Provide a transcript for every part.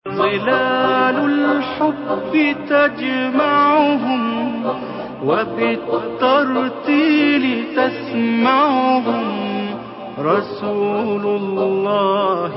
ظلال الحب تجمعهم وبالترتيل تسمعهم رسول الله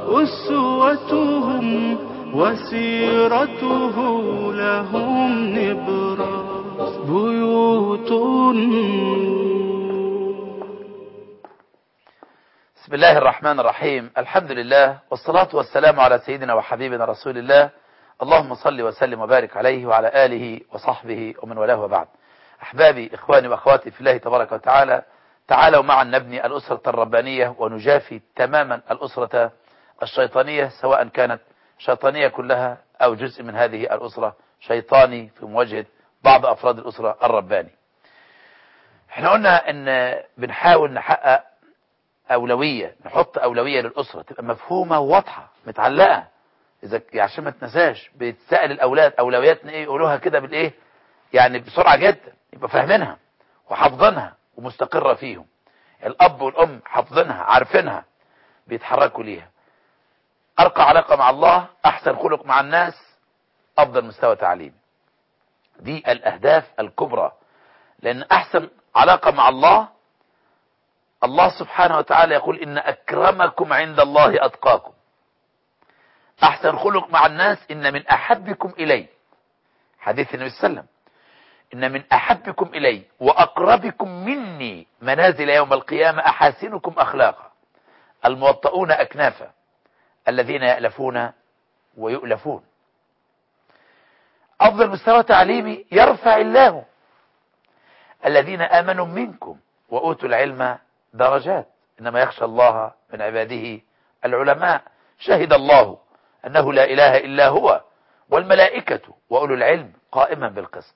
أسوتهم وسيرته لهم نبراس بيوت بسم الله الرحمن الرحيم الحمد لله والصلاة والسلام على سيدنا وحبيبنا رسول الله اللهم صل وسلم وبارك عليه وعلى آله وصحبه ومن والاه وبعد أحبابي إخواني وأخواتي في الله تبارك وتعالى تعالوا معا نبني الأسرة الربانية ونجافي تماما الأسرة الشيطانية سواء كانت شيطانية كلها أو جزء من هذه الأسرة شيطاني في مواجهة بعض أفراد الأسرة الرباني احنا قلنا ان بنحاول نحقق أولوية نحط أولوية للأسرة تبقى مفهومة وواضحة متعلقة إذا عشان ما تنساش بتسأل الأولاد أولوياتنا إيه يقولوها كده بالإيه يعني بسرعة جدا يبقى فاهمينها وحافظينها ومستقرة فيهم الأب والأم حافظينها عارفينها بيتحركوا ليها أرقى علاقة مع الله أحسن خلق مع الناس أفضل مستوى تعليمي دي الأهداف الكبرى لأن أحسن علاقة مع الله الله سبحانه وتعالى يقول إن أكرمكم عند الله أتقاكم أحسن خلق مع الناس إن من أحبكم إلي حديث النبي صلى الله عليه وسلم إن من أحبكم إلي وأقربكم مني منازل يوم القيامة أحاسنكم أخلاقا الموطؤون أكنافا الذين يألفون ويؤلفون أفضل مستوى تعليمي يرفع الله الذين آمنوا منكم وأوتوا العلم درجات إنما يخشى الله من عباده العلماء شهد الله أنه لا إله إلا هو والملائكة وأولو العلم قائما بالقسط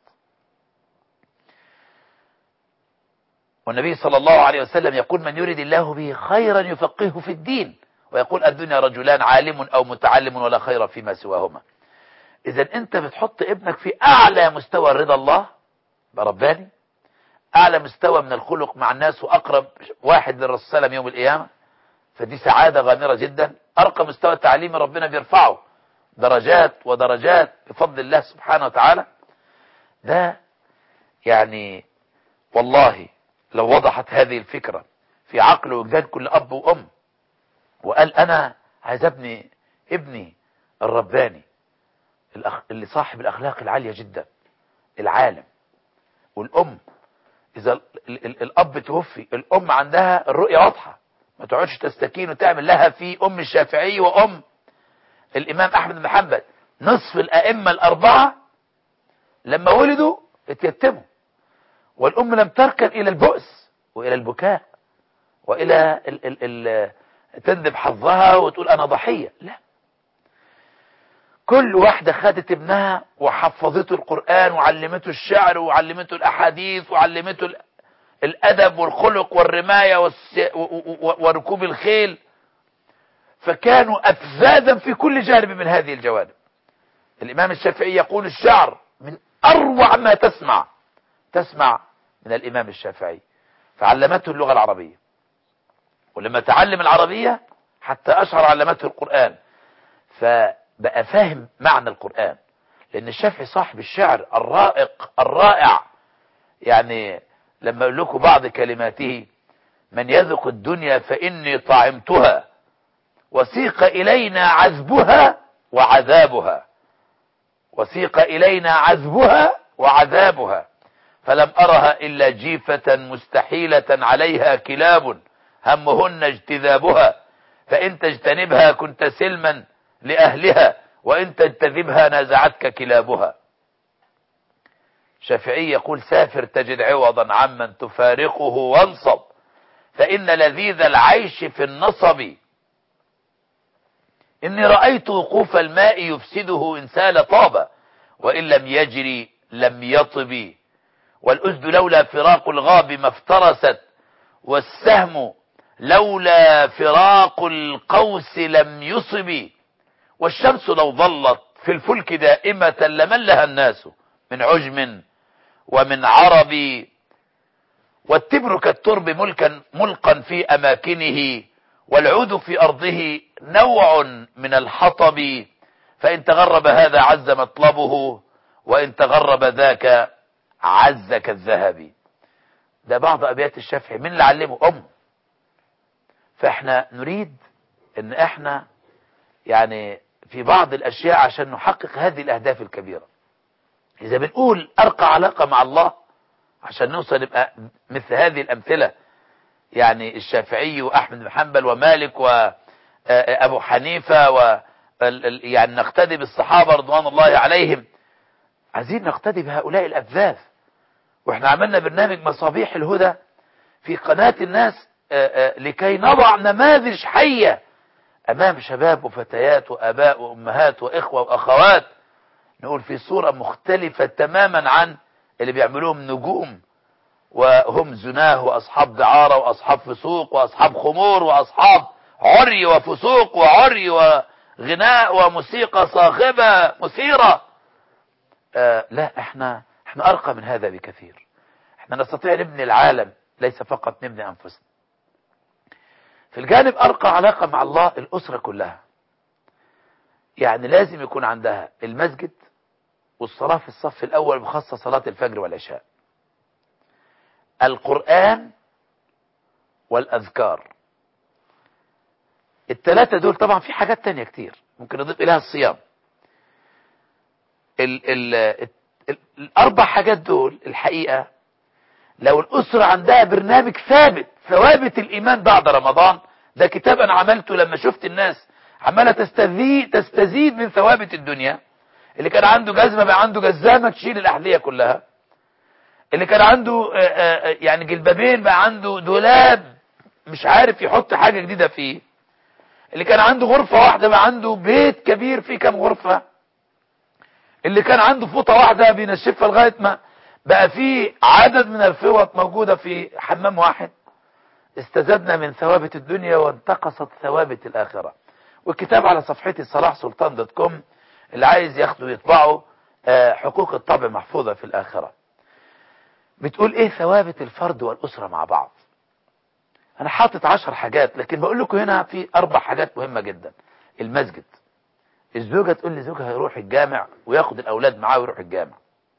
والنبي صلى الله عليه وسلم يقول من يريد الله به خيرا يفقهه في الدين ويقول الدنيا رجلان عالم أو متعلم ولا خير فيما سواهما إذا أنت بتحط ابنك في أعلى مستوى رضا الله برباني أعلى مستوى من الخلق مع الناس وأقرب واحد للرسول صلى الله عليه وسلم يوم القيامة فدي سعادة غامرة جدا أرقى مستوى تعليمي ربنا بيرفعه درجات ودرجات بفضل الله سبحانه وتعالى ده يعني والله لو وضحت هذه الفكرة في عقل وجدان كل أب وأم وقال أنا عايز ابني ابني الرباني اللي صاحب الأخلاق العالية جدا العالم والأم إذا الأب توفي الأم عندها الرؤية واضحة ما تقعدش تستكين وتعمل لها في أم الشافعي وأم الإمام أحمد بن حنبل نصف الأئمة الأربعة لما ولدوا اتيتموا والأم لم تركن إلى البؤس وإلى البكاء وإلى ال ال ال تندب حظها وتقول أنا ضحية لا كل واحدة خدت ابنها وحفظته القرآن وعلمته الشعر وعلمته الأحاديث وعلمته الأدب والخلق والرماية وركوب الخيل فكانوا أفذاذا في كل جانب من هذه الجوانب الإمام الشافعي يقول الشعر من أروع ما تسمع تسمع من الإمام الشافعي فعلمته اللغة العربية ولما تعلم العربية حتى أشهر علمته القرآن فبقى فاهم معنى القرآن لأن الشافعي صاحب الشعر الرائق الرائع يعني لما أقول لكم بعض كلماته من يذق الدنيا فإني طعمتها وسيق إلينا عذبها وعذابها وسيق إلينا عذبها وعذابها فلم أرها إلا جيفة مستحيلة عليها كلاب همهن اجتذابها فإن تجتنبها كنت سلما لأهلها وإن تجتذبها نازعتك كلابها شافعي يقول سافر تجد عوضا عمن تفارقه وانصب فإن لذيذ العيش في النصب إني رأيت وقوف الماء يفسده إن سال طاب وإن لم يجري لم يطب والأسد لولا فراق الغاب ما افترست والسهم لولا فراق القوس لم يصب والشمس لو ظلت في الفلك دائمة لملها الناس من عجم ومن عرب والتبر كالترب ملكا ملقا في أماكنه والعود في أرضه نوع من الحطب فإن تغرب هذا عز مطلبه وإن تغرب ذاك عز كالذهب ده بعض أبيات الشافعي من اللي علمه أمه فإحنا نريد إن إحنا يعني في بعض الأشياء عشان نحقق هذه الأهداف الكبيرة إذا بنقول أرقى علاقة مع الله عشان نوصل نبقى مثل هذه الأمثلة يعني الشافعي وأحمد بن حنبل ومالك وأبو حنيفة و يعني نقتدي بالصحابة رضوان الله عليهم عايزين نقتدي بهؤلاء الأبذاذ واحنا عملنا برنامج مصابيح الهدى في قناة الناس لكي نضع نماذج حية أمام شباب وفتيات وأباء وأمهات وإخوة وأخوات نقول في صورة مختلفة تماما عن اللي بيعملوهم نجوم وهم زناه وأصحاب دعارة وأصحاب فسوق وأصحاب خمور وأصحاب عري وفسوق وعري وغناء وموسيقى صاخبة مثيرة آه لا احنا احنا أرقى من هذا بكثير احنا نستطيع نبني العالم ليس فقط نبني أنفسنا في الجانب أرقى علاقة مع الله الأسرة كلها يعني لازم يكون عندها المسجد والصلاة في الصف الأول بخاصة صلاة الفجر والعشاء القرآن والأذكار الثلاثة دول طبعا في حاجات تانية كتير ممكن نضيف إليها الصيام ال ال ال الأربع حاجات دول الحقيقة لو الأسرة عندها برنامج ثابت ثوابت الإيمان بعد رمضان ده كتاب أنا عملته لما شفت الناس عمالة تستزيد, تستزيد من ثوابت الدنيا اللي كان عنده جزمة بقى عنده جزامة تشيل الأحذية كلها اللي كان عنده يعني جلبابين بقى عنده دولاب مش عارف يحط حاجة جديدة فيه اللي كان عنده غرفة واحدة بقى عنده بيت كبير فيه كام غرفة اللي كان عنده فوطة واحدة بينشفها لغاية ما بقى فيه عدد من الفوط موجودة في حمام واحد استزدنا من ثوابت الدنيا وانتقصت ثوابت الآخرة والكتاب على صفحتي صلاح سلطان دوت كوم اللي عايز ياخده ويطبعه حقوق الطبع محفوظة في الآخرة بتقول ايه ثوابت الفرد والأسرة مع بعض انا حاطط عشر حاجات لكن بقول لكم هنا في اربع حاجات مهمة جدا المسجد الزوجة تقول لزوجها يروح الجامع وياخد الاولاد معاه ويروح الجامع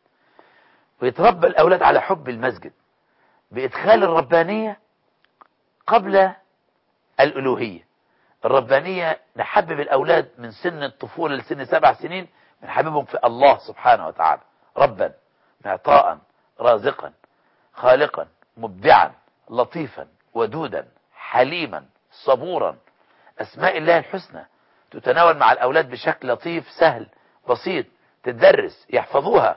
ويتربى الاولاد على حب المسجد بادخال الربانية قبل الالوهية الربانية نحبب الاولاد من سن الطفولة لسن سبع سنين بنحببهم في الله سبحانه وتعالى ربا معطاء رازقا خالقا مبدعا لطيفا ودودا حليما صبورا أسماء الله الحسنى تتناول مع الأولاد بشكل لطيف سهل بسيط تدرس يحفظوها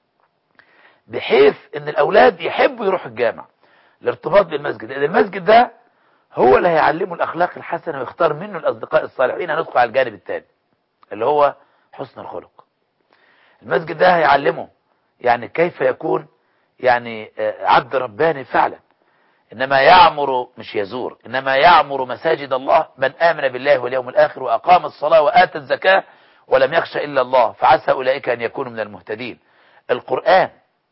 بحيث ان الأولاد يحبوا يروحوا الجامع الارتباط بالمسجد لأن المسجد ده هو اللي هيعلمه الأخلاق الحسنة ويختار منه الأصدقاء الصالحين هندخل على الجانب الثاني اللي هو حسن الخلق المسجد ده هيعلمه يعني كيف يكون يعني عبد رباني فعلا إنما يعمر مش يزور إنما يعمر مساجد الله من آمن بالله واليوم الآخر وأقام الصلاة وآتى الزكاة ولم يخش إلا الله فعسى أولئك أن يكونوا من المهتدين القرآن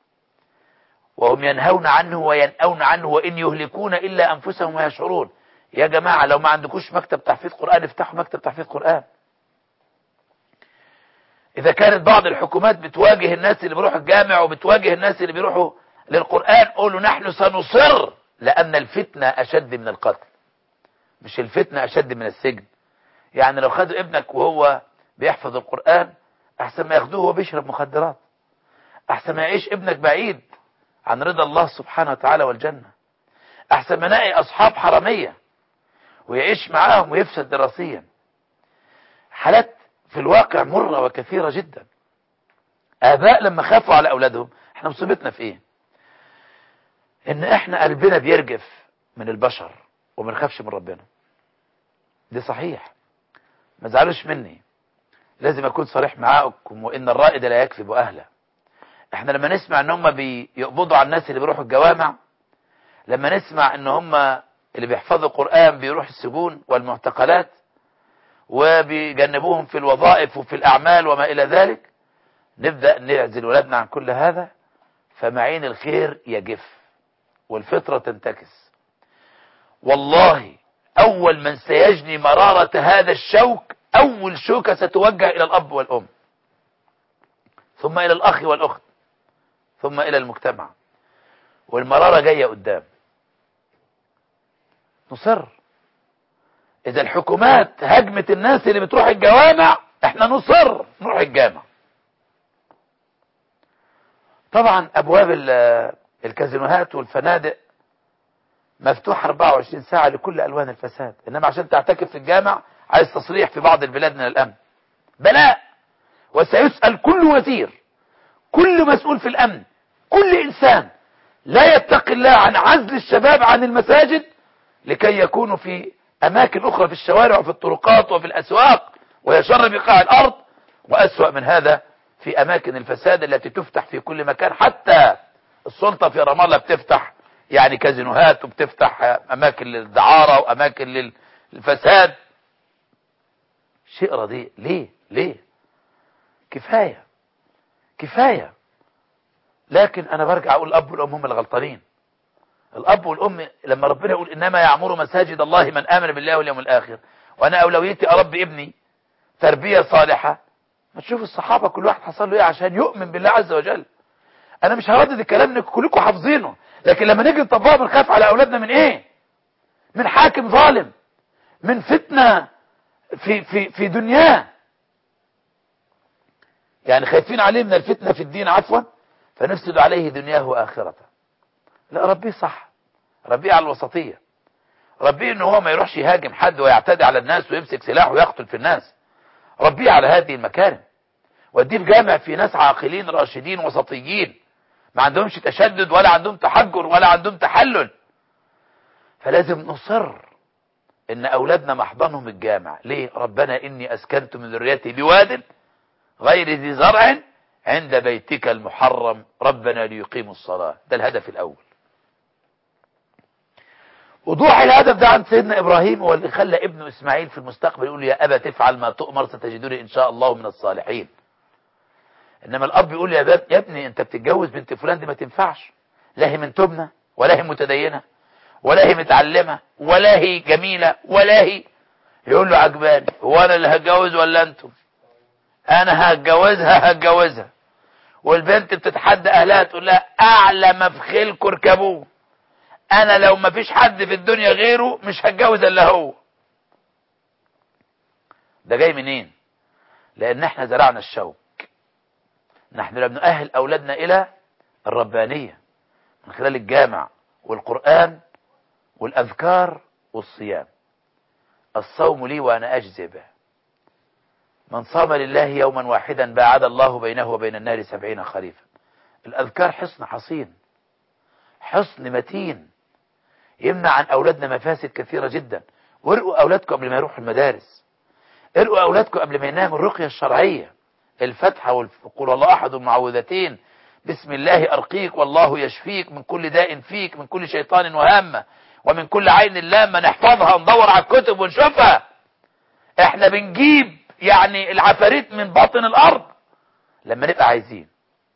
وهم ينهون عنه وينأون عنه وإن يهلكون إلا أنفسهم ويشعرون يا جماعة لو ما عندكوش مكتب تحفيظ قرآن افتحوا مكتب تحفيظ قرآن إذا كانت بعض الحكومات بتواجه الناس اللي بيروحوا الجامع وبتواجه الناس اللي بيروحوا للقرآن قولوا نحن سنصر لأن الفتنة أشد من القتل مش الفتنة أشد من السجن يعني لو خدوا ابنك وهو بيحفظ القرآن أحسن ما ياخدوه وهو بيشرب مخدرات أحسن ما يعيش ابنك بعيد عن رضا الله سبحانه وتعالى والجنة أحسن ما نلاقي أصحاب حرامية ويعيش معاهم ويفسد دراسيا حالات في الواقع مرة وكثيرة جدا آباء لما خافوا على أولادهم احنا مصيبتنا في ايه ان احنا قلبنا بيرجف من البشر وما نخافش من ربنا دي صحيح ما تزعلوش مني لازم اكون صريح معاكم وان الرائد لا يكذب اهله احنا لما نسمع ان هم بيقبضوا على الناس اللي بيروحوا الجوامع لما نسمع ان هم اللي بيحفظوا القرآن بيروحوا السجون والمعتقلات وبيجنبوهم في الوظائف وفي الأعمال وما إلى ذلك نبدأ نعزل ولادنا عن كل هذا فمعين الخير يجف والفطرة تنتكس والله أول من سيجني مرارة هذا الشوك أول شوكة ستوجه إلى الأب والأم ثم إلى الأخ والأخت ثم إلى المجتمع والمرارة جاية قدام نصر إذا الحكومات هجمت الناس اللي بتروح الجوامع احنا نصر نروح الجامع طبعا أبواب الكازينوهات والفنادق مفتوحة 24 ساعة لكل ألوان الفساد إنما عشان تعتكف في الجامع عايز تصريح في بعض البلاد من الأمن بلاء وسيسأل كل وزير كل مسؤول في الأمن كل إنسان لا يتقي الله عن عزل الشباب عن المساجد لكي يكونوا في أماكن أخرى في الشوارع وفي الطرقات وفي الأسواق ويشر بقاع الأرض وأسوأ من هذا في أماكن الفساد التي تفتح في كل مكان حتى السلطة في رام الله بتفتح يعني كازينوهات وبتفتح أماكن للدعارة وأماكن للفساد شيء رديء ليه ليه كفاية كفاية لكن أنا برجع أقول الأب والأم هم الغلطانين الأب والأم لما ربنا يقول إنما يعمر مساجد الله من آمن بالله واليوم الآخر وأنا أولويتي أربي ابني تربية صالحة ما تشوف الصحابة كل واحد حصل له إيه عشان يؤمن بالله عز وجل أنا مش هردد الكلام انكم كلكم حافظينه لكن لما نيجي نطبقه بنخاف على أولادنا من إيه من حاكم ظالم من فتنة في في في دنياه يعني خايفين عليه من الفتنة في الدين عفوا فنفسد عليه دنياه وآخرته لا ربيه صح ربيه على الوسطية ربيه ان هو ما يروحش يهاجم حد ويعتدي على الناس ويمسك سلاح ويقتل في الناس ربيه على هذه المكارم وديه في جامع في ناس عاقلين راشدين وسطيين ما عندهمش تشدد ولا عندهم تحجر ولا عندهم تحلل فلازم نصر ان اولادنا محضنهم الجامع ليه ربنا اني اسكنت من ذريتي بواد غير ذي زرع عند بيتك المحرم ربنا ليقيموا الصلاة ده الهدف الاول وضوح الهدف ده عند سيدنا ابراهيم هو اللي خلى ابنه اسماعيل في المستقبل يقول يا ابا تفعل ما تؤمر ستجدني ان شاء الله من الصالحين انما الاب يقول يا باب يا ابني انت بتتجوز بنت فلان دي ما تنفعش لا هي من تبنى ولا هي متدينه ولا هي متعلمه ولا هي جميله ولا هي يقول له عجباني هو انا اللي هتجوز ولا انتم انا هتجوزها هتجوزها والبنت بتتحدى اهلها تقول لها اعلى ما في خيلكم اركبوه انا لو ما فيش حد في الدنيا غيره مش هتجوز الا هو ده جاي منين لان احنا زرعنا الشوك نحن لم نؤهل اولادنا الى الربانية من خلال الجامع والقرآن والاذكار والصيام الصوم لي وانا اجزي به من صام لله يوما واحدا باعد الله بينه وبين النار سبعين خريفا الأذكار حصن حصين حصن متين يمنع عن أولادنا مفاسد كثيرة جدا وارقوا أولادكم قبل ما يروحوا المدارس ارقوا أولادكم قبل ما يناموا الرقية الشرعية الفتحة والقول الله أحد المعوذتين بسم الله أرقيك والله يشفيك من كل داء فيك من كل شيطان وهامة ومن كل عين لامة نحفظها ندور على الكتب ونشوفها احنا بنجيب يعني العفاريت من باطن الأرض لما نبقى عايزين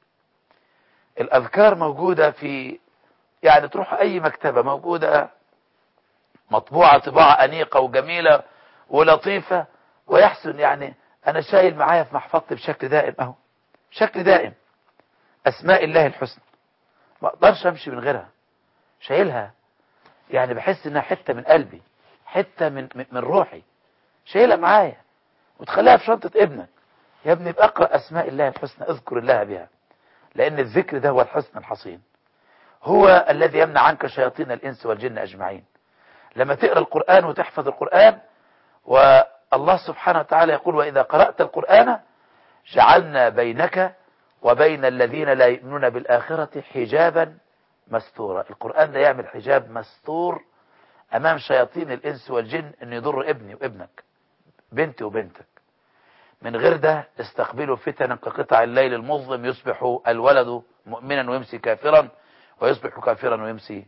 الأذكار موجودة في يعني تروح أي مكتبة موجودة مطبوعة طباعة أنيقة وجميلة ولطيفة ويحسن يعني أنا شايل معايا في محفظتي بشكل دائم أهو بشكل دائم أسماء الله الحسنى ما أقدرش أمشي من غيرها شايلها يعني بحس إنها حتة من قلبي حتة من, من, من روحي شايلها معايا وتخليها في شنطة ابنك يا ابني بقرأ أسماء الله الحسنى اذكر الله بها لأن الذكر ده هو الحسن الحصين هو الذي يمنع عنك شياطين الإنس والجن أجمعين لما تقرأ القرآن وتحفظ القرآن والله سبحانه وتعالى يقول وإذا قرأت القرآن جعلنا بينك وبين الذين لا يؤمنون بالآخرة حجابا مستورا القرآن ده يعمل حجاب مستور أمام شياطين الإنس والجن أن يضر ابني وابنك بنتي وبنتك من غير ده استقبلوا فتنا كقطع الليل المظلم يصبح الولد مؤمنا ويمسي كافرا ويصبح كافرا ويمسي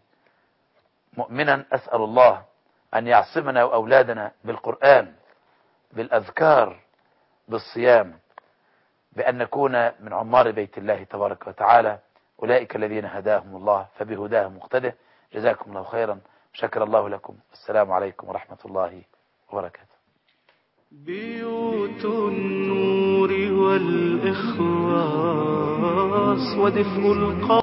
مؤمنا أسأل الله أن يعصمنا وأولادنا بالقرآن بالأذكار بالصيام بأن نكون من عمار بيت الله تبارك وتعالى أولئك الذين هداهم الله فبهداهم مقتده جزاكم الله خيرا شكر الله لكم السلام عليكم ورحمة الله وبركاته بيوت النور والإخلاص ودفء القلب